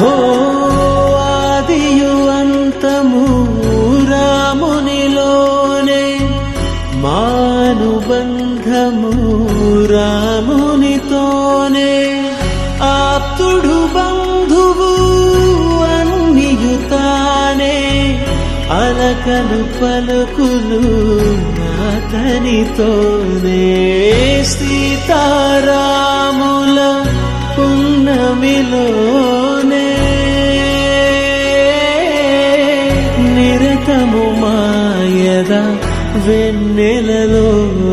హో ఆదియు అంతము రామునిలోనే మానుబంధము రామునితోనే ఆప్తుడు బంధువు అన్నియుతానే అలకలు పలుకులు అతనితోనే సీతారాముల పున్నమిలోనే నిరతము మాయద వెన్నెలలో